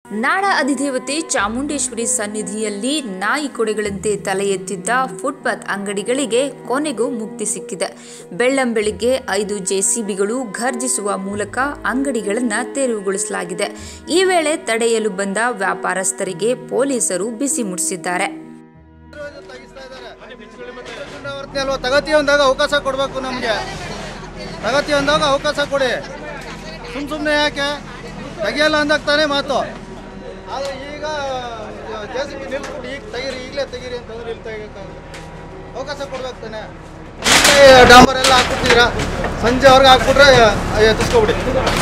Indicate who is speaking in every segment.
Speaker 1: ನಾಡ ಅಧಿದೇವತೆ ಚಾಮುಂಡೇಶ್ವರಿ ಸನ್ನಿಧಿಯಲ್ಲಿ ನಾಯಿ ಕೊಡೆಗಳಂತೆ ತಲೆ ಎತ್ತಿದ್ದ ಫುಟ್ಪಾತ್ ಅಂಗಡಿಗಳಿಗೆ ಕೊನೆಗೂ ಮುಕ್ತಿ ಸಿಕ್ಕಿದೆ ಬೆಳ್ಳಂಬೆಳಿಗ್ಗೆ ಐದು ಜೆಸಿಬಿಗಳು ಘರ್ಜಿಸುವ ಮೂಲಕ ಅಂಗಡಿಗಳನ್ನು ತೆರವುಗೊಳಿಸಲಾಗಿದೆ ಈ ವೇಳೆ ತಡೆಯಲು ಬಂದ ವ್ಯಾಪಾರಸ್ಥರಿಗೆ ಪೊಲೀಸರು ಬಿಸಿ ಮುಟ್ಟಿಸಿದ್ದಾರೆ
Speaker 2: ತೆಗಿಸ್ತಾ ಇದ್ದಾರೆ. ಅಲ್ವಾ ತಗತಿ ಅಂದಾಗ ಅವಕಾಶ ಕೊಡಬೇಕು ನಮಗೆ ತಗತಿ ಅಂದಾಗ ಅವಕಾಶ ಕೊಡಿ ಸುಮ್ ಸುಮ್ಮನೆ ಯಾಕೆ ತೆಗಿಯಲ್ಲ ಅಂದಾಗ ತಾನೇ ಮಾತು ಆದರೆ ಈಗ ಜೆ ಸಿ ಬಿ ನಿಲ್ಸ್ಬಿಟ್ಟು ಈಗ ತೆಗೀರಿ ಈಗಲೇ ತೆಗೀರಿ ಅಂತಂದ್ರೆ ಇಲ್ಲಿ ತೆಗಿಯೋಕ್ಕಾಗಲ್ಲ ಅವಕಾಶ ಕೊಡ್ಬೇಕು ತಾನೆ ಈಗಲೇ ಡಾಂಬರ್ ಎಲ್ಲ ಹಾಕ್ಬಿಡ್ತೀರಾ ಸಂಜೆ ಅವ್ರಿಗೆ ಹಾಕ್ಬಿಟ್ರೆ ಎತ್ತಿಸ್ಕೊಬಿಡಿ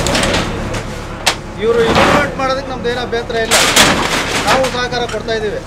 Speaker 2: ಇವರು ಇಂಪ್ಲಿಮೆಂಟ್ ಮಾಡೋದಕ್ಕೆ ನಮ್ದು ಏನೋ ಅಭ್ಯಂತರ ಇಲ್ಲ ನಾವು ಸಹಕಾರ ಕೊಡ್ತಾ ಇದ್ದೀವಿ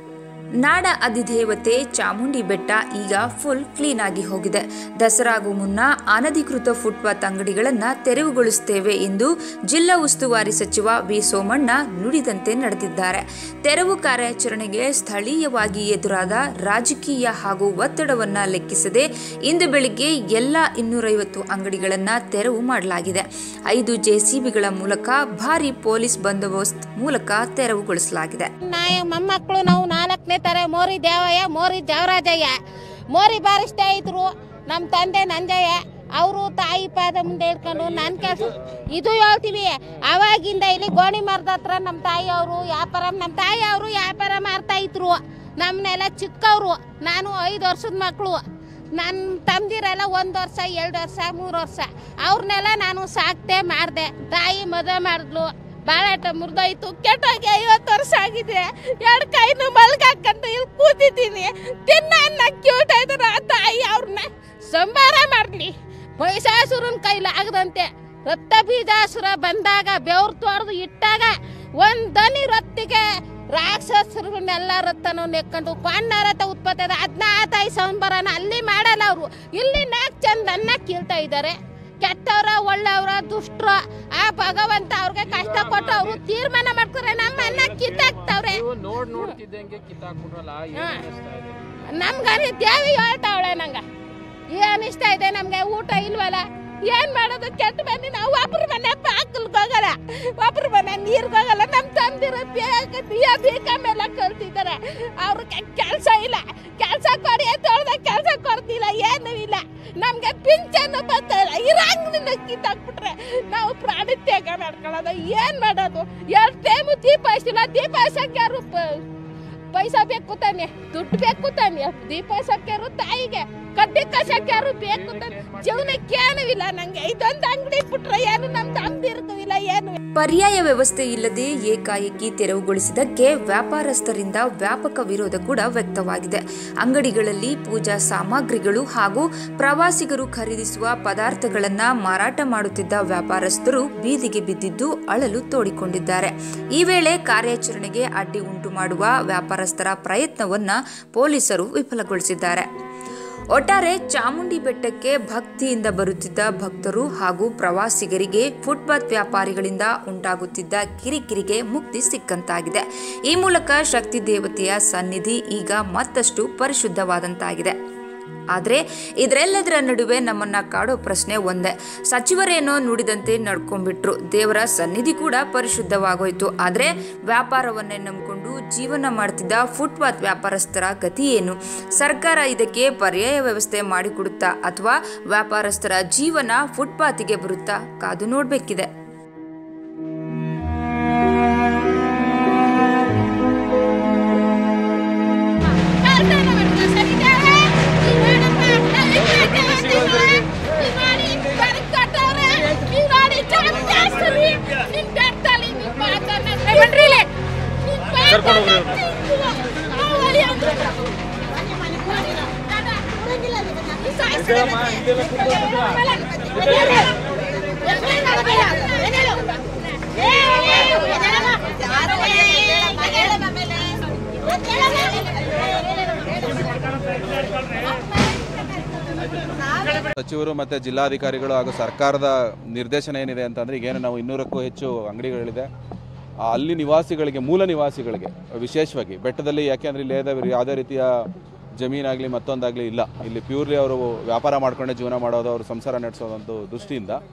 Speaker 1: ನಾಡ ಅಧಿದೇವತೆ ಚಾಮುಂಡಿ ಬೆಟ್ಟ ಈಗ ಫುಲ್ ಕ್ಲೀನ್ ಆಗಿ ಹೋಗಿದೆ ದಸರಾಗೂ ಮುನ್ನ ಅನಧಿಕೃತ ಫುಟ್ಪಾತ್ ಅಂಗಡಿಗಳನ್ನು ತೆರವುಗೊಳಿಸುತ್ತೇವೆ ಎಂದು ಜಿಲ್ಲಾ ಉಸ್ತುವಾರಿ ಸಚಿವ ವಿ ಸೋಮಣ್ಣ ನುಡಿದಂತೆ ನಡೆದಿದ್ದಾರೆ ತೆರವು ಕಾರ್ಯಾಚರಣೆಗೆ ಸ್ಥಳೀಯವಾಗಿ ಎದುರಾದ ರಾಜಕೀಯ ಹಾಗೂ ಒತ್ತಡವನ್ನ ಲೆಕ್ಕಿಸದೆ ಇಂದು ಬೆಳಿಗ್ಗೆ ಎಲ್ಲ ಇನ್ನೂರೈವತ್ತು ಅಂಗಡಿಗಳನ್ನು ತೆರವು ಮಾಡಲಾಗಿದೆ ಐದು ಜೆಸಿಬಿಗಳ ಮೂಲಕ ಭಾರಿ ಪೊಲೀಸ್ ಬಂದೋಬಸ್ತ್ ಮೂಲಕ ತೆರವುಗೊಳಿಸಲಾಗಿದೆ
Speaker 3: ನಾಯ ಮೊಮ್ಮಕ್ಕಳು ನಾವು ನಾಲ್ಕನೇ ತರ ಮೋರಿ ದೇವಯ್ಯ ಮೋರಿ ದೇವರಾಜಯ್ಯ ಮೋರಿ ಬಾರಿಸ್ತಾ ಇದ್ರು ನಮ್ಮ ತಂದೆ ನಂಜಯ್ಯ ಅವರು ತಾಯಿ ಪಾದ ಮುಂದೆ ಇಟ್ಕೊಂಡು ನನ್ನ ಕೆಲಸ ಇದು ಹೇಳ್ತೀವಿ ಅವಾಗಿಂದ ಇಲ್ಲಿ ಗೋಣಿ ಮರದ ಹತ್ರ ನಮ್ಮ ತಾಯಿ ಅವರು ವ್ಯಾಪಾರ ನಮ್ಮ ತಾಯಿ ಅವರು ವ್ಯಾಪಾರ ಮಾಡ್ತಾ ಇದ್ರು ನಮ್ಮನ್ನೆಲ್ಲ ಚಿಕ್ಕವರು ನಾನು ಐದು ವರ್ಷದ ಮಕ್ಕಳು ನನ್ನ ತಂದಿರೆಲ್ಲ ಒಂದು ವರ್ಷ ಎರಡು ವರ್ಷ ಮೂರು ವರ್ಷ ಅವ್ರನ್ನೆಲ್ಲ ನಾನು ಸಾಕ್ತೆ ಮಾಡಿದೆ ತಾಯಿ ಮದುವೆ ಮಾಡಿದ್ಲು ಬಾಳಾಟ ಮುರಿದೋಯ್ತು ಕೆಟ್ಟೋಗಿ ಐವತ್ತು ವರ್ಷ ಆಗಿದೆ ಎರಡು ಕೈನು ಮಲ್ಗಾಕೊಂಡು ಇಲ್ಲಿ ಕೂತಿದ್ದೀನಿ ತಿನ್ನ ಅನ್ನ ಕ್ಯೂಟ್ ಇದ್ದಾರೆ ಆ ತಾಯಿ ಅವ್ರನ್ನ ಸಂಬಾರ ಮಾಡಲಿ ಮಹಿಷಾಸುರನ ಕೈಲಿ ಆಗದಂತೆ ರಕ್ತ ಬೀಜಾಸುರ ಬಂದಾಗ ಬೆವ್ರು ತೋರ್ದು ಇಟ್ಟಾಗ ಒಂದ್ ದನಿ ರತ್ತಿಗೆ ರಾಕ್ಷಸರುಗಳನ್ನೆಲ್ಲ ರಕ್ತನೂ ನೆಕ್ಕೊಂಡು ಪಾಂಡ ರಥ ಉತ್ಪತ್ತಿ ಅದ ಅದನ್ನ ಆ ತಾಯಿ ಸಂಬಾರನ ಅಲ್ಲಿ ಮಾಡಲ್ಲ ಅವರು ಇಲ್ಲಿ ನಾಲ್ಕು ಚಂದ ಅನ್ನ ಕೀಳ್ತಾ ಇದ್ದಾರೆ ಕೆಟ್ಟವ್ರ ಒಳ್ಳೆಯವ್ರ ದುಷ್ಟ್ರ ಆ ಭಗವಂತ ಅವ್ರಿಗೆ ಕಷ್ಟ ಕೊಟ್ಟು ಅವರು ತೀರ್ಮಾನ ಮಾಡ್ತಾರೆ ನಮ್ಮ ಅನ್ನ ಕಿತ್ತಾಕ್ತವ್ರೆ
Speaker 4: ನೀವು ನೋಡ್ ನೋಡ್ತಿದ್ದಂಗೆ ಕಿತ್ತಾಕ್ಬಿಟ್ರಲ್ಲ ಏನ್ ಅನಿಸ್ತಾ ಇದೆ
Speaker 3: ನಮ್ಗರಿ ದೇವಿ ಹೇಳ್ತಾವಳೆ ನಂಗ ಏನ್ ಇಷ್ಟ ಇದೆ ನಮ್ಗೆ ಊಟ ಇಲ್ವಲ್ಲ ಏನ್ ಮಾಡೋದು ಕೆಟ್ಟ ಮನೆ ನಾವು ಒಬ್ರ ಮನೆ ಬಾಗಿಲ್ಗೆ ಹೋಗಲ್ಲ ಒಬ್ರ ಮನೆ ನೀರ್ಗೆ ಹೋಗಲ್ಲ ನಮ್ ತಂದಿರೋ ಬಿಯ ಬೀಕ ಮೇಲೆ ಕಲ್ತಿದ್ದಾರೆ ಅವ್ರಿಗೆ ಕೆಲಸ ಇಲ್ಲ ಕೆಲಸ ಕೊಡಿ ಅಂತ ಹೇಳ್ದಾಗ ಕೆಲಸ ಕೊಡ್ತಿಲ್ಲ ಏನು ಇಲ್ಲ ನಮ್ಗೆ ಪಿಂಚನ್ನು ಬರ್ತಾ ಇಲ್ಲ ಇರಂಗ್ ಕಿತ್ತಾಕ್ಬಿಟ್ರೆ ನಾವು ಪ್ರಾಣಿ ತ್ಯಾಗ ಮಾಡ್ಕೊಳ್ಳೋದು ಏನ್ ಮಾಡೋದು ಎರಡು ಟೈಮು ದೀಪ ಹಚ್ಚಿಲ್ಲ ದೀಪ ಹಚ್ಚಕ್ಕೆ ಯಾರು ಪ- ಪೈಸಾ ಬೇಕು ತಾನೆ ದುಡ್ಡು ಬೇಕು ತಾನೆ ದೀಪ ಸಕ್ಯಾರು ತಾಯಿಗೆ ಕಡ್ಡಿ ಕಸಕ್ಯಾರು ಬೇಕು ತಾನೆ ಜೀವನಕ್ಕೆ ಏನೂ ಇಲ್ಲ ನಂಗೆ ಇದೊಂದು ಅಂಗಡಿ ಬಿಟ್ರೆ ಏನು ನಮ್ ತಮ್ದಿರ್ದು ಇಲ್ಲ ಏನು
Speaker 1: ಪರ್ಯಾಯ ವ್ಯವಸ್ಥೆ ಇಲ್ಲದೆ ಏಕಾಏಕಿ ತೆರವುಗೊಳಿಸಿದ್ದಕ್ಕೆ ವ್ಯಾಪಾರಸ್ಥರಿಂದ ವ್ಯಾಪಕ ವಿರೋಧ ಕೂಡ ವ್ಯಕ್ತವಾಗಿದೆ ಅಂಗಡಿಗಳಲ್ಲಿ ಪೂಜಾ ಸಾಮಗ್ರಿಗಳು ಹಾಗೂ ಪ್ರವಾಸಿಗರು ಖರೀದಿಸುವ ಪದಾರ್ಥಗಳನ್ನ ಮಾರಾಟ ಮಾಡುತ್ತಿದ್ದ ವ್ಯಾಪಾರಸ್ಥರು ಬೀದಿಗೆ ಬಿದ್ದಿದ್ದು ಅಳಲು ತೋಡಿಕೊಂಡಿದ್ದಾರೆ ಈ ವೇಳೆ ಕಾರ್ಯಾಚರಣೆಗೆ ಅಡ್ಡಿ ಉಂಟು ಮಾಡುವ ವ್ಯಾಪಾರಸ್ಥರ ಪ್ರಯತ್ನವನ್ನ ಪೊಲೀಸರು ವಿಫಲಗೊಳಿಸಿದ್ದಾರೆ ಒಟ್ಟಾರೆ ಚಾಮುಂಡಿ ಬೆಟ್ಟಕ್ಕೆ ಭಕ್ತಿಯಿಂದ ಬರುತ್ತಿದ್ದ ಭಕ್ತರು ಹಾಗೂ ಪ್ರವಾಸಿಗರಿಗೆ ಫುಟ್ಪಾತ್ ವ್ಯಾಪಾರಿಗಳಿಂದ ಉಂಟಾಗುತ್ತಿದ್ದ ಕಿರಿಕಿರಿಗೆ ಮುಕ್ತಿ ಸಿಕ್ಕಂತಾಗಿದೆ ಈ ಮೂಲಕ ಶಕ್ತಿ ದೇವತೆಯ ಸನ್ನಿಧಿ ಈಗ ಮತ್ತಷ್ಟು ಪರಿಶುದ್ಧವಾದಂತಾಗಿದೆ ಆದರೆ ಇದರೆಲ್ಲದರ ನಡುವೆ ನಮ್ಮನ್ನ ಕಾಡೋ ಪ್ರಶ್ನೆ ಒಂದೇ ಸಚಿವರೇನೋ ನುಡಿದಂತೆ ನಡ್ಕೊಂಡ್ಬಿಟ್ರು ದೇವರ ಸನ್ನಿಧಿ ಕೂಡ ಪರಿಶುದ್ಧವಾಗೋಯ್ತು ಆದರೆ ವ್ಯಾಪಾರವನ್ನೇ ನಂಬಿಕೊಂಡು ಜೀವನ ಮಾಡ್ತಿದ್ದ ಫುಟ್ಪಾತ್ ವ್ಯಾಪಾರಸ್ಥರ ಗತಿ ಏನು ಸರ್ಕಾರ ಇದಕ್ಕೆ ಪರ್ಯಾಯ ವ್ಯವಸ್ಥೆ ಮಾಡಿಕೊಡುತ್ತಾ ಅಥವಾ ವ್ಯಾಪಾರಸ್ಥರ ಜೀವನ ಫುಟ್ಪಾತಿಗೆ ಬರುತ್ತಾ ಕಾದು ನೋಡಬೇಕಿದೆ
Speaker 5: ಸಚಿವರು ಮತ್ತು ಜಿಲ್ಲಾಧಿಕಾರಿಗಳು ಹಾಗೂ ಸರ್ಕಾರದ ನಿರ್ದೇಶನ ಏನಿದೆ ಅಂತಂದರೆ ಈಗೇನು ನಾವು ಇನ್ನೂರಕ್ಕೂ ಹೆಚ್ಚು ಅಂಗಡಿಗಳಿದೆ ಆ ಅಲ್ಲಿ ನಿವಾಸಿಗಳಿಗೆ ಮೂಲ ನಿವಾಸಿಗಳಿಗೆ ವಿಶೇಷವಾಗಿ ಬೆಟ್ಟದಲ್ಲಿ ಯಾಕೆಂದರೆ ಇಲ್ಲಿ ಯಾವುದೇ ಯಾವುದೇ ರೀತಿಯ ಜಮೀನಾಗಲಿ ಮತ್ತೊಂದಾಗಲಿ ಇಲ್ಲ ಇಲ್ಲಿ ಪ್ಯೂರ್ಲಿ ಅವರು ವ್ಯಾಪಾರ ಮಾಡ್ಕೊಂಡೇ ಜೀವನ ಮಾಡೋದು ಅವರು ಸಂಸಾರ ನಡೆಸೋದಂತ ದೃಷ್ಟಿಯಿಂದ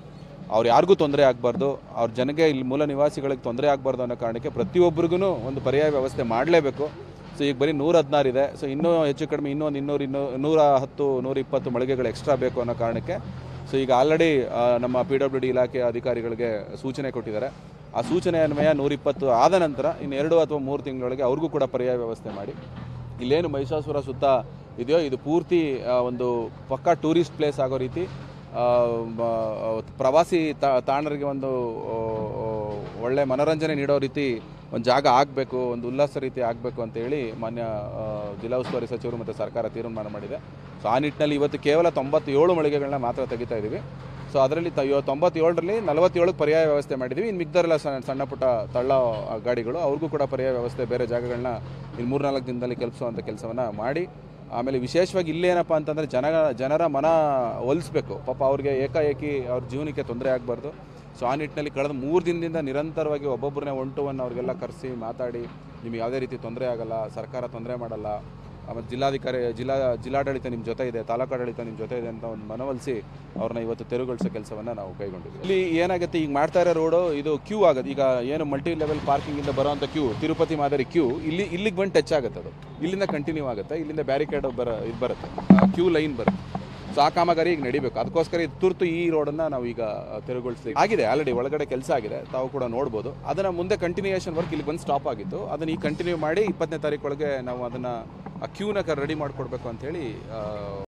Speaker 5: ಅವ್ರು ಯಾರಿಗೂ ತೊಂದರೆ ಆಗಬಾರ್ದು ಅವ್ರ ಜನಕ್ಕೆ ಇಲ್ಲಿ ಮೂಲ ನಿವಾಸಿಗಳಿಗೆ ತೊಂದರೆ ಆಗಬಾರ್ದು ಅನ್ನೋ ಕಾರಣಕ್ಕೆ ಪ್ರತಿಯೊಬ್ಬರಿಗೂ ಒಂದು ಪರ್ಯಾಯ ವ್ಯವಸ್ಥೆ ಮಾಡಲೇಬೇಕು ಸೊ ಈಗ ಬರೀ ನೂರ ಹದಿನಾರು ಇದೆ ಸೊ ಇನ್ನೂ ಹೆಚ್ಚು ಕಡಿಮೆ ಇನ್ನೊಂದು ಇನ್ನೂರು ಇನ್ನೂ ನೂರ ಹತ್ತು ನೂರ ಇಪ್ಪತ್ತು ಮಳಿಗೆಗಳು ಎಕ್ಸ್ಟ್ರಾ ಬೇಕು ಅನ್ನೋ ಕಾರಣಕ್ಕೆ ಸೊ ಈಗ ಆಲ್ರೆಡಿ ನಮ್ಮ ಪಿ ಡಬ್ಲ್ಯೂ ಡಿ ಇಲಾಖೆ ಅಧಿಕಾರಿಗಳಿಗೆ ಸೂಚನೆ ಕೊಟ್ಟಿದ್ದಾರೆ ಆ ಸೂಚನೆ ಅನ್ವಯ ನೂರಿಪ್ಪತ್ತು ಆದ ನಂತರ ಇನ್ನು ಎರಡು ಅಥವಾ ಮೂರು ತಿಂಗಳೊಳಗೆ ಅವ್ರಿಗೂ ಕೂಡ ಪರ್ಯಾಯ ವ್ಯವಸ್ಥೆ ಮಾಡಿ ಇಲ್ಲೇನು ಮಹಿಷಾಸುರ ಸುತ್ತ ಇದೆಯೋ ಇದು ಪೂರ್ತಿ ಆ, ಒಂದು ಪಕ್ಕಾ ಟೂರಿಸ್ಟ್ ಪ್ಲೇಸ್ ಆಗೋ ರೀತಿ ಆ, ಮ- ಪ್ರವಾಸಿ ತಾ- ತಾಣರಿಗೆ ಒಂದು ಆ, ಒಳ್ಳೆ ಮನೋರಂಜನೆ ನೀಡೋ ರೀತಿ ಒಂದು ಜಾಗ ಆಗಬೇಕು ಒಂದು ಉಲ್ಲಾಸ ರೀತಿ ಆಗಬೇಕು ಅಂತೇಳಿ ಮಾನ್ಯ ಆ, ಜಿಲ್ಲಾ ಉಸ್ತುವಾರಿ ಸಚಿವರು ಮತ್ತು ಸರ್ಕಾರ ತೀರ್ಮಾನ ಮಾಡಿದೆ ಸೊ ಆ ನಿಟ್ಟಿನಲ್ಲಿ ಇವತ್ತು ಕೇವಲ ತೊಂಬತ್ತೇಳು ಮಳಿಗೆಗಳನ್ನ ಮಾತ್ರ ತೆಗಿತಾ ಇದ್ದೀವಿ ಸೊ ಅದರಲ್ಲಿ ತ ಇವ- ತೊಂಬತ್ತೇಳರಲ್ಲಿ ನಲವತ್ತೇಳಕ್ಕೆ ಪರ್ಯಾಯ ವ್ಯವಸ್ಥೆ ಮಾಡಿದ್ದೀವಿ ಇನ್ನು ಮಿಕ್ದರೆಲ್ಲ ಸಣ್ಣ ಸಣ್ಣ ಪುಟ್ಟ ತಳ್ಳ ಗಾಡಿಗಳು ಅವ್ರಿಗೂ ಕೂಡ ಪರ್ಯಾಯ ವ್ಯವಸ್ಥೆ ಬೇರೆ ಜಾಗಗಳನ್ನ ಇನ್ನು ಮೂರ್ನಾಲ್ಕು ದಿನದಲ್ಲಿ ಕೆಲಸುವಂಥ ಕೆಲಸವನ್ನು ಮಾಡಿ ಆಮೇಲೆ ವಿಶೇಷವಾಗಿ ಇಲ್ಲೇನಪ್ಪ ಅಂತಂದರೆ ಜನ ಜನರ ಮನ ಒಲಿಸ್ಬೇಕು ಪಾಪ ಅವ್ರಿಗೆ ಏಕಾಏಕಿ ಅವ್ರ ಜೀವನಕ್ಕೆ ತೊಂದರೆ ಆಗಬಾರ್ದು ಸೊ ಆ ನಿಟ್ಟಿನಲ್ಲಿ ಕಳೆದ ಮೂರು ದಿನದಿಂದ ನಿರಂತರವಾಗಿ ಒಬ್ಬೊಬ್ಬರನ್ನೇ ಒನ್ ಟು ಒನ್ ಅವ್ರಿಗೆಲ್ಲ ಕರೆಸಿ ಮಾತಾಡಿ ನಿಮಗೆ ಯಾವುದೇ ರೀತಿ ತೊಂದರೆ ಆಗಲ್ಲ ಸರ್ಕಾರ ತೊಂದರೆ ಮಾಡಲ್ಲ ಆಮೇಲೆ ಜಿಲ್ಲಾಧಿಕಾರಿ ಜಿಲ್ಲಾ ಜಿಲ್ಲಾಡಳಿತ ನಿಮ್ಮ ಜೊತೆ ಇದೆ ತಾಲೂಕಾಡಳಿತ ನಿಮ್ಮ ಜೊತೆ ಇದೆ ಅಂತ ಒಂದು ಮನವೊಲಿಸಿ ಅವ್ರನ್ನ ಇವತ್ತು ತೆರವುಗೊಳಿಸೋ ಕೆಲಸವನ್ನು ನಾವು ಕೈಗೊಂಡಿದ್ದೀವಿ ಇಲ್ಲಿ ಏನಾಗುತ್ತೆ ಈಗ ಮಾಡ್ತಾ ಇರೋ ರೋಡು ಇದು ಕ್ಯೂ ಆಗುತ್ತೆ ಈಗ ಏನು ಮಲ್ಟಿ ಲೆವೆಲ್ ಪಾರ್ಕಿಂಗಿಂದ ಬರೋವಂಥ ಕ್ಯೂ ತಿರುಪತಿ ಮಾದರಿ ಕ್ಯೂ ಇಲ್ಲಿ ಇಲ್ಲಿಗೆ ಬಂದು ಟಚ್ ಆಗುತ್ತೆ ಅದು ಇಲ್ಲಿಂದ ಕಂಟಿನ್ಯೂ ಆಗುತ್ತೆ ಇಲ್ಲಿಂದ ಬ್ಯಾರಿಕೇಡ್ ಬರ ಇದು ಬರುತ್ತೆ ಕ್ಯೂ ಲೈನ್ ಬರುತ್ತೆ ಸೊ ಆ ಕಾಮಗಾರಿ ಈಗ ನಡಿಬೇಕು ಅದಕ್ಕೋಸ್ಕರ ಇದು ತುರ್ತು ಈ ರೋಡನ್ನು ನಾವು ಈಗ ತೆರವುಗೊಳಿಸ್ಲಿ ಆಗಿದೆ ಆಲ್ರೆಡಿ ಒಳಗಡೆ ಕೆಲಸ ಆಗಿದೆ ತಾವು ಕೂಡ ನೋಡ್ಬೋದು ಅದನ್ನು ಮುಂದೆ ಕಂಟಿನ್ಯೂಯೇಷನ್ ವರ್ಕ್ ಇಲ್ಲಿ ಬಂದು ಸ್ಟಾಪ್ ಆಗಿತ್ತು ಅದನ್ನು ಈಗ ಕಂಟಿನ್ಯೂ ಮಾಡಿ ಇಪ್ಪತ್ತನೇ ತಾರೀಕು ಒಳಗೆ ನಾವು ಅದನ್ನು ಆ ಕ್ಯೂನ ರೆಡಿ ಮಾಡಿಕೊಡ್ಬೇಕು ಅಂತೇಳಿ